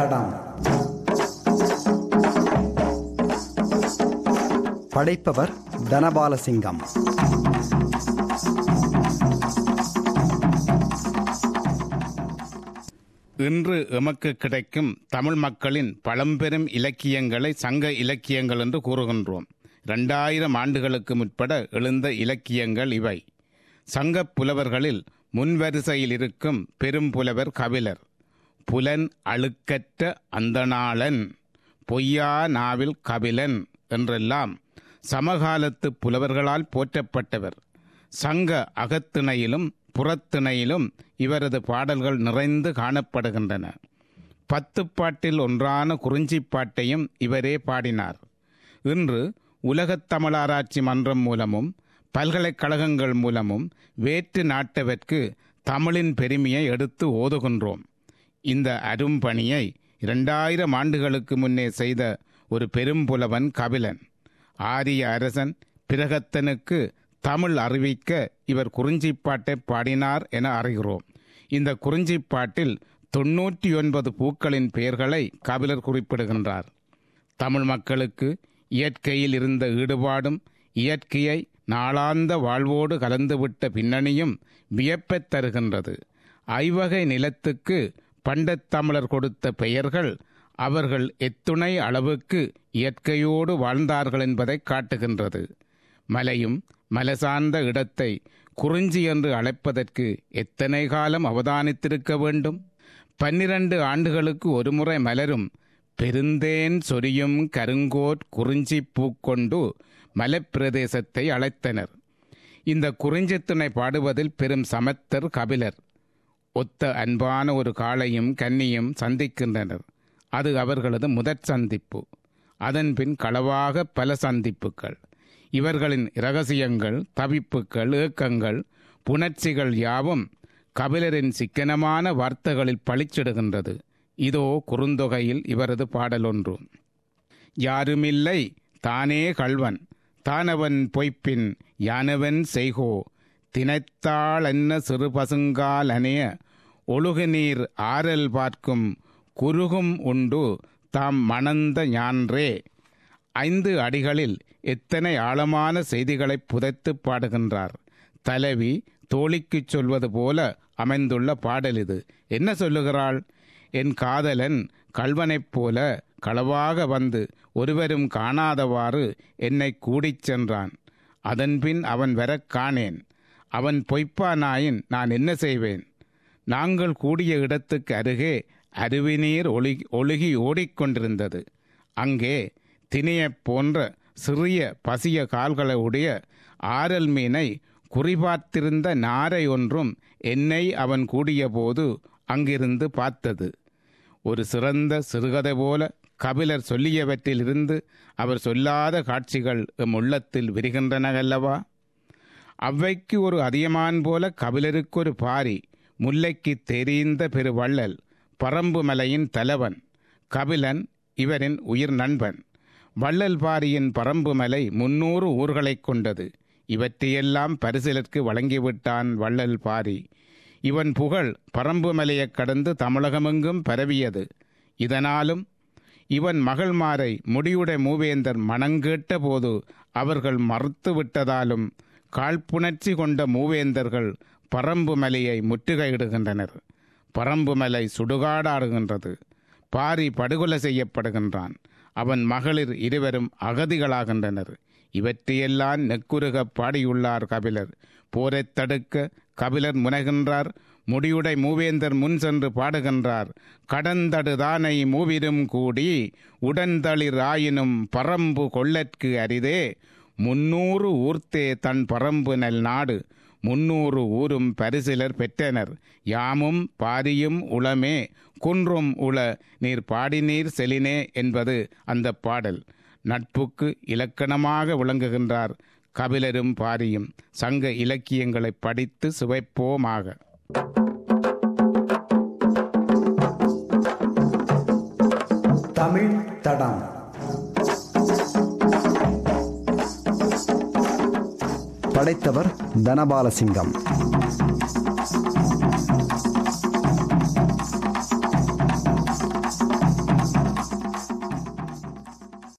தடம் படைப்பவர் தனபாலசிங்கம் இன்று எமக்கு கிடைக்கும் தமிழ் மக்களின் பழம்பெரும் இலக்கியங்களை சங்க இலக்கியங்கள் என்று கூறுகின்றோம் இரண்டாயிரம் ஆண்டுகளுக்கு முற்பட எழுந்த இலக்கியங்கள் இவை சங்கப் புலவர்களில் முன்வரிசையில் இருக்கும் பெரும் புலவர் கபிலர் புலன் அழுக்கற்ற அந்தணாளன் பொய்யா நாவில் கபிலன் என்றெல்லாம் சமகாலத்து புலவர்களால் போற்றப்பட்டவர் சங்க அகத்திணையிலும் புறத்திணையிலும் இவரது பாடல்கள் நிறைந்து காணப்படுகின்றன பத்துப்பாட்டில் ஒன்றான குறிஞ்சிப்பாட்டையும் இவரே பாடினார் இன்று உலகத் தமிழாராய்ச்சி மன்றம் மூலமும் பல்கலைக்கழகங்கள் மூலமும் வேற்று நாட்டவர்க்கு தமிழின் பெருமையை எடுத்து ஓதுகின்றோம் இந்த அரும்பணியை இரண்டாயிரம் ஆண்டுகளுக்கு முன்னே செய்த ஒரு பெரும்புலவன் கபிலன் ஆரிய அரசன் பிரகத்தனுக்கு தமிழ் அறிவிக்க இவர் குறிஞ்சிப்பாட்டை பாடினார் என அறிகிறோம் இந்த குறிஞ்சிப்பாட்டில் தொன்னூற்றி ஒன்பது பூக்களின் பெயர்களை கபிலர் குறிப்பிடுகின்றார் தமிழ் மக்களுக்கு இயற்கையில் இருந்த ஈடுபாடும் இயற்கையை நாளாந்த வாழ்வோடு கலந்துவிட்ட பின்னணியும் வியப்பத் தருகின்றது ஐவகை நிலத்துக்கு பண்டத் தமிழர் கொடுத்த பெயர்கள் அவர்கள் எத்துணை அளவுக்கு இயற்கையோடு வாழ்ந்தார்கள் என்பதை காட்டுகின்றது மலையும் மலசார்ந்த இடத்தை குறிஞ்சி என்று அழைப்பதற்கு எத்தனை காலம் அவதானித்திருக்க வேண்டும் பன்னிரண்டு ஆண்டுகளுக்கு ஒருமுறை மலரும் பெருந்தேன் சொரியும் கருங்கோட் குறிஞ்சி பூக்கொண்டு மலைப்பிரதேசத்தை அழைத்தனர் இந்த குறிஞ்சித்திணை பாடுவதில் பெரும் சமத்தர் கபிலர் ஒத்த அன்பான ஒரு காளையும் கன்னியும் சந்திக்கின்றனர் அது அவர்களது முதற் சந்திப்பு அதன்பின் களவாக பல சந்திப்புகள் இவர்களின் இரகசியங்கள் தவிப்புகள் ஏக்கங்கள் புணர்ச்சிகள் யாவும் கபிலரின் சிக்கனமான வார்த்தைகளில் பளிச்சிடுகின்றது இதோ குறுந்தொகையில் இவரது பாடல் ஒன்று யாருமில்லை தானே கள்வன் தானவன் பொய்ப்பின் யானவன் செய்கோ தினைத்தாள் என்ன சிறு பசுங்கால் அணைய ஒழுகு நீர் ஆரல் பார்க்கும் குருகும் உண்டு தாம் மணந்த ஞான்றே ஐந்து அடிகளில் எத்தனை ஆழமான செய்திகளை புதைத்து பாடுகின்றார் தலைவி தோழிக்குச் சொல்வது போல அமைந்துள்ள பாடல் இது என்ன சொல்லுகிறாள் என் காதலன் கல்வனைப் போல களவாக வந்து ஒருவரும் காணாதவாறு என்னை கூடிச் சென்றான் அதன்பின் அவன் வரக் காணேன் அவன் பொய்ப்பானாயின் நான் என்ன செய்வேன் நாங்கள் கூடிய இடத்துக்கு அருகே அருவிநீர் ஒளி ஒழுகி ஓடிக்கொண்டிருந்தது அங்கே தினையைப் போன்ற சிறிய பசிய கால்களை உடைய ஆரல் மீனை குறிபார்த்திருந்த நாரை ஒன்றும் என்னை அவன் கூடியபோது அங்கிருந்து பார்த்தது ஒரு சிறந்த சிறுகதை போல கபிலர் சொல்லியவற்றிலிருந்து அவர் சொல்லாத காட்சிகள் எம் உள்ளத்தில் விரிகின்றன அல்லவா அவ்வைக்கு ஒரு அதியமான் போல கபிலருக்கு ஒரு பாரி முல்லைக்கு தெரிந்த பெருவள்ளல் பரம்பு மலையின் தலைவன் கபிலன் இவரின் உயிர் நண்பன் வள்ளல் பாரியின் பரம்பு மலை முன்னூறு ஊர்களைக் கொண்டது இவற்றையெல்லாம் பரிசிலருக்கு வழங்கிவிட்டான் வள்ளல் பாரி இவன் புகழ் பரம்பு மலையைக் கடந்து தமிழகமெங்கும் பரவியது இதனாலும் இவன் மகள்மாரை முடியுடை மூவேந்தர் மனங்கேட்ட போது அவர்கள் மறுத்து விட்டதாலும் காழ்ப்புணர்ச்சி கொண்ட மூவேந்தர்கள் பரம்பு மலையை முற்றுகையிடுகின்றனர் பரம்பு மலை சுடுகாடாடுகின்றது பாரி படுகொலை செய்யப்படுகின்றான் அவன் மகளிர் இருவரும் அகதிகளாகின்றனர் இவற்றையெல்லாம் நெக்குருக பாடியுள்ளார் கபிலர் போரைத் தடுக்க கபிலர் முனைகின்றார் முடியுடை மூவேந்தர் முன் சென்று பாடுகின்றார் கடந்தடுதானை மூவிரும் கூடி உடன்தளிர் ஆயினும் பரம்பு கொள்ளற்கு அரிதே முன்னூறு ஊர்த்தே தன் பரம்பு நல் நாடு முன்னூறு ஊரும் பரிசிலர் பெற்றனர் யாமும் பாரியும் உளமே குன்றும் உள நீர் பாடினீர் செலினே என்பது அந்த பாடல் நட்புக்கு இலக்கணமாக விளங்குகின்றார் கபிலரும் பாரியும் சங்க இலக்கியங்களை படித்து சுவைப்போமாக தமிழ் தடம் படைத்தவர் தனபாலசிங்கம்